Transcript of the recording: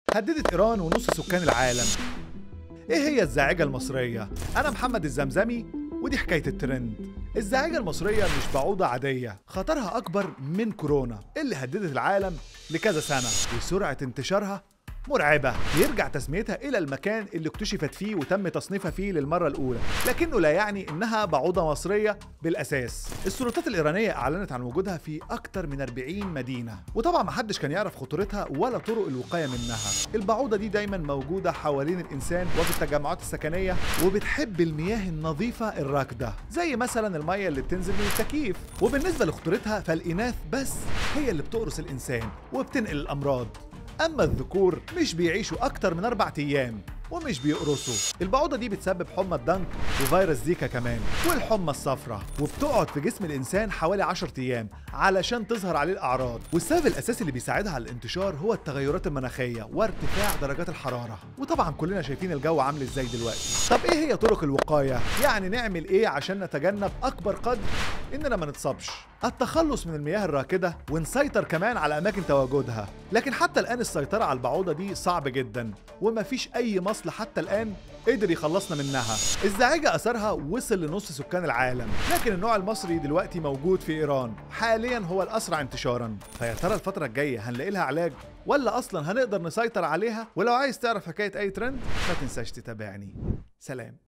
هددت إيران ونص سكان العالم إيه هي الزاعجة المصرية؟ أنا محمد الزمزمي ودي حكاية الترند الزاعجة المصرية مش بعوضة عادية خطرها أكبر من كورونا اللي هددت العالم لكذا سنة وسرعة انتشارها مرعبة يرجع تسميتها إلى المكان اللي اكتشفت فيه وتم تصنيفها فيه للمرة الأولى لكنه لا يعني إنها بعوضة مصرية بالأساس السلطات الإيرانية أعلنت عن وجودها في أكتر من 40 مدينة وطبعا محدش كان يعرف خطورتها ولا طرق الوقاية منها البعوضة دي دايما موجودة حوالين الإنسان وفي التجمعات السكنية وبتحب المياه النظيفة الراكدة زي مثلا المية اللي بتنزل من التكييف وبالنسبة لخطورتها فالإناث بس هي اللي بتقرص الإنسان وبتنقل الأمراض أما الذكور مش بيعيشوا أكتر من أربع أيام ومش بيقرصوا البعوضة دي بتسبب حمى الضنك وفيروس زيكا كمان والحمى الصفراء وبتقعد في جسم الإنسان حوالي 10 أيام علشان تظهر عليه الأعراض والسبب الأساسي اللي بيساعدها على الانتشار هو التغيرات المناخية وارتفاع درجات الحرارة وطبعا كلنا شايفين الجو عامل ازاي دلوقتي طب ايه هي طرق الوقاية يعني نعمل ايه عشان نتجنب أكبر قدر إننا ما نتصابش التخلص من المياه الراكدة ونسيطر كمان على أماكن تواجدها لكن حتى الآن السيطرة على البعوضة دي صعب جدا ومفيش أي مصل حتى الآن قدر يخلصنا منها الزعيجة أثرها وصل لنص سكان العالم لكن النوع المصري دلوقتي موجود في إيران حاليا هو الأسرع انتشارا فيا ترى الفترة الجاية هنلاقي لها علاج ولا أصلا هنقدر نسيطر عليها ولو عايز تعرف حكاية أي ترند ما تنساش تتابعني سلام